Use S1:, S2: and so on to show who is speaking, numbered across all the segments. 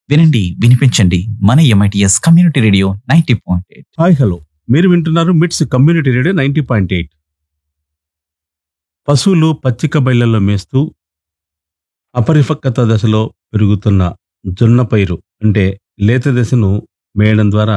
S1: వినండి వినిపించండి మన MITS community radio ninety point eight
S2: hi hello మీరు వింటున్నారు MITS community radio ninety point eight పశువులు పచ్చిక బయళ్లలో మేస్తూ అపరిపక్వత దశలో పెరుగుతున్న జొన్న పైరు అంటే లేత దశను మేయడం ద్వారా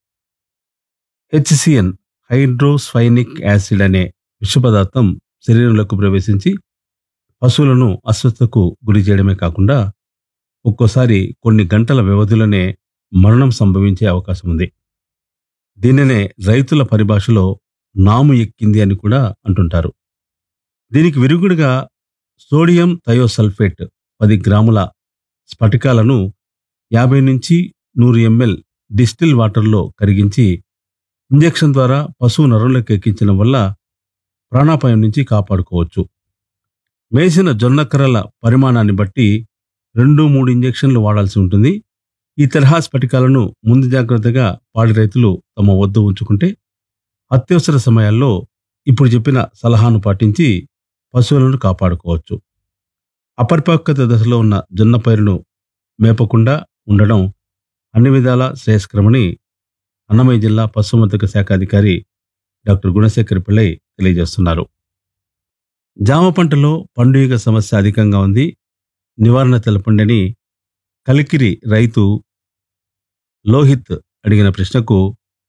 S2: హెచ్సిఎన్ హైడ్రోస్ఫైనిక్ యాసిడ్ అనే విష పదార్థం శరీరంలోకి ప్రవేశించి పశువులను అస్వస్థకు గురి చేయడమే కాకుండా ఒక్కోసారి కొన్ని గంటల వ్యవధిలోనే మరణం సంభవించే అవకాశం ఉంది దీనినే రైతుల పరిభాషలో నాము ఎక్కింది అని కూడా అంటుంటారు దీనికి విరుగుడుగా సోడియం థయోసల్ఫేట్ పది గ్రాముల స్ఫటికాలను యాభై నుంచి నూరు ఎంఎల్ డిస్టిల్ వాటర్లో కరిగించి ఇంజెక్షన్ ద్వారా పశువు నరంలోకి ఎక్కించడం వల్ల ప్రాణాపాయం నుంచి కాపాడుకోవచ్చు మేసిన జొన్నకర్రల పరిమాణాన్ని బట్టి రెండు మూడు ఇంజెక్షన్లు వాడాల్సి ఉంటుంది ఈ తరహా స్ఫటికాలను ముందు జాగ్రత్తగా పాడి రైతులు తమ వద్ద ఉంచుకుంటే అత్యవసర సమయాల్లో ఇప్పుడు చెప్పిన సలహాను పాటించి పశువులను కాపాడుకోవచ్చు అపరిపక్వత దశలో ఉన్న జొన్న పైరును మేపకుండా ఉండడం అన్ని విధాల శ్రేయస్కరమని అన్నమయ్య జిల్లా పశుసంవర్ధక శాఖ అధికారి డాక్టర్ గుణశేఖర్ పిళ్ళై తెలియజేస్తున్నారు జామ పంటలో పండుగ సమస్య అధికంగా ఉంది నివారణ తెలపండని కలికిరి రైతు లోహిత్ అడిగిన ప్రశ్నకు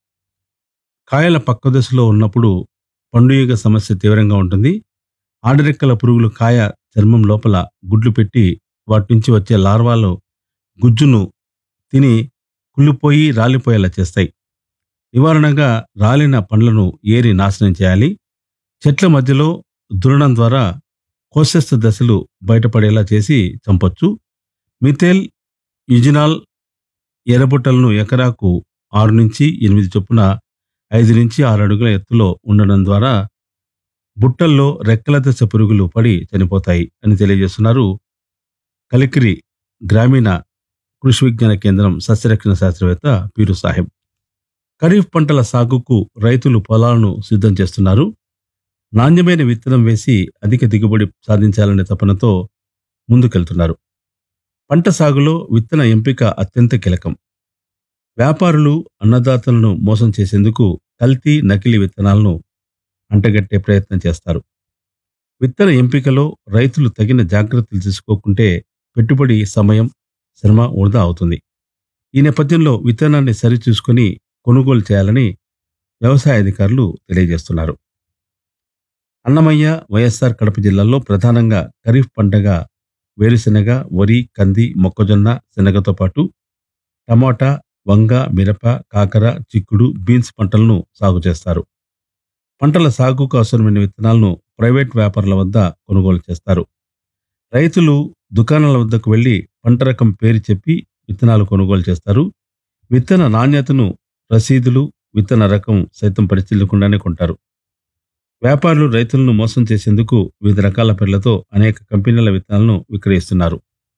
S2: కాయల పక్క దశలో ఉన్నప్పుడు పండుగ సమస్య తీవ్రంగా ఉంటుంది ఆడరెక్కల పురుగులు కాయ చర్మం లోపల గుడ్లు పెట్టి వాటి నుంచి వచ్చే లార్వాలు గుజ్జును తిని కుళ్ళిపోయి రాలిపోయేలా చేస్తాయి నివారణగా రాలిన పండ్లను ఏరి నాశనం చేయాలి చెట్ల మధ్యలో దురణం ద్వారా కోశస్థ దశలు బయటపడేలా చేసి చంపొచ్చు మిథేల్ యుజినాల్ ఎర్రబుట్టలను ఎకరాకు ఆరు నుంచి ఎనిమిది చొప్పున ఐదు నుంచి ఆరు అడుగుల ఎత్తులో ఉండడం ద్వారా బుట్టల్లో రెక్కల దశ పురుగులు పడి చనిపోతాయి అని తెలియజేస్తున్నారు కలికిరి గ్రామీణ కృషి విజ్ఞాన కేంద్రం సస్యరక్షణ శాస్త్రవేత్త పీరు సాహెబ్ ఖరీఫ్ పంటల సాగుకు రైతులు పొలాలను సిద్ధం చేస్తున్నారు నాణ్యమైన విత్తనం వేసి అధిక దిగుబడి సాధించాలనే తపనతో ముందుకెళ్తున్నారు పంట సాగులో విత్తన ఎంపిక అత్యంత కీలకం వ్యాపారులు అన్నదాతలను మోసం చేసేందుకు కల్తీ నకిలీ విత్తనాలను అంటగట్టే ప్రయత్నం చేస్తారు విత్తన ఎంపికలో రైతులు తగిన జాగ్రత్తలు తీసుకోకుంటే పెట్టుబడి సమయం శ్రమ వృధా అవుతుంది ఈ నేపథ్యంలో విత్తనాన్ని సరిచూసుకొని కొనుగోలు చేయాలని వ్యవసాయ అధికారులు తెలియజేస్తున్నారు అన్నమయ్య వైఎస్ఆర్ కడప జిల్లాల్లో ప్రధానంగా ఖరీఫ్ పంటగా వేరుశెనగ వరి కంది మొక్కజొన్న శనగతో పాటు టమాటా వంగ మిరప కాకర చిక్కుడు బీన్స్ పంటలను సాగు చేస్తారు పంటల సాగుకు అవసరమైన విత్తనాలను ప్రైవేట్ వ్యాపారుల వద్ద కొనుగోలు చేస్తారు రైతులు దుకాణాల వద్దకు వెళ్లి పంట రకం పేరు చెప్పి విత్తనాలు కొనుగోలు చేస్తారు విత్తన నాణ్యతను రసీదులు విత్తన రకం సైతం పరిశీలించకుండానే కొంటారు వ్యాపారులు రైతులను మోసం చేసేందుకు వివిధ రకాల పేర్లతో అనేక కంపెనీల విత్తనాలను విక్రయిస్తున్నారు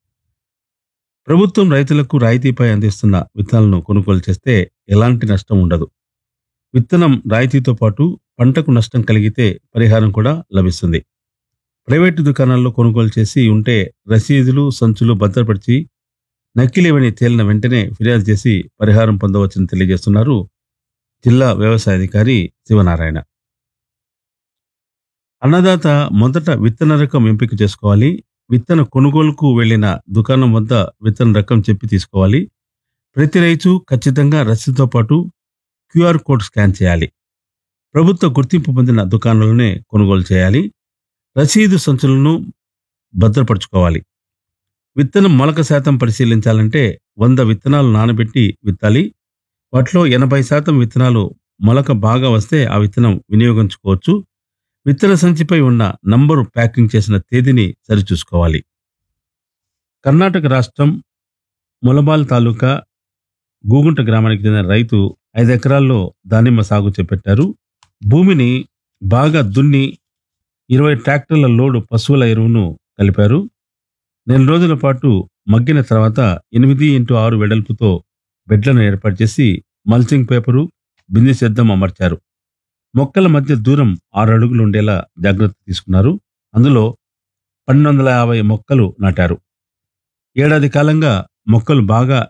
S2: ప్రభుత్వం రైతులకు రాయితీపై అందిస్తున్న విత్తనాలను కొనుగోలు చేస్తే ఎలాంటి నష్టం ఉండదు విత్తనం రాయితీతో పాటు పంటకు నష్టం కలిగితే పరిహారం కూడా లభిస్తుంది ప్రైవేటు దుకాణాల్లో కొనుగోలు చేసి ఉంటే రసీదులు సంచులు భద్రపరిచి నకిలీవని తేలిన వెంటనే ఫిర్యాదు చేసి పరిహారం పొందవచ్చని తెలియజేస్తున్నారు జిల్లా వ్యవసాయ అధికారి శివనారాయణ అన్నదాత మొదట విత్తన రకం ఎంపిక చేసుకోవాలి విత్తన కొనుగోలుకు వెళ్లిన దుకాణం వద్ద విత్తన రకం చెప్పి తీసుకోవాలి ప్రతి రైతు ఖచ్చితంగా రసీదుతో పాటు క్యూఆర్ కోడ్ స్కాన్ చేయాలి ప్రభుత్వ గుర్తింపు పొందిన దుకాణాలనే కొనుగోలు చేయాలి రసీదు సంచులను భద్రపరచుకోవాలి విత్తనం మొలక శాతం పరిశీలించాలంటే వంద విత్తనాలు నానబెట్టి విత్తాలి వాటిలో ఎనభై శాతం విత్తనాలు మొలక బాగా వస్తే ఆ విత్తనం వినియోగించుకోవచ్చు విత్తన సంచిపై ఉన్న నంబరు ప్యాకింగ్ చేసిన తేదీని సరిచూసుకోవాలి కర్ణాటక రాష్ట్రం ములబాల్ తాలూకా గూగుంట గ్రామానికి చెందిన రైతు ఐదు ఎకరాల్లో దానిమ్మ సాగు చేపట్టారు భూమిని బాగా దున్ని ఇరవై ట్రాక్టర్ల లోడు పశువుల ఎరువును కలిపారు నెల రోజుల పాటు మగ్గిన తర్వాత ఎనిమిది ఇంటూ ఆరు వెడల్పుతో బెడ్లను ఏర్పాటు చేసి మల్చింగ్ పేపరు బిందె సిద్ధం అమర్చారు మొక్కల మధ్య దూరం ఆరు అడుగులు ఉండేలా జాగ్రత్త తీసుకున్నారు అందులో పన్నెండు వందల యాభై మొక్కలు నాటారు ఏడాది కాలంగా మొక్కలు బాగా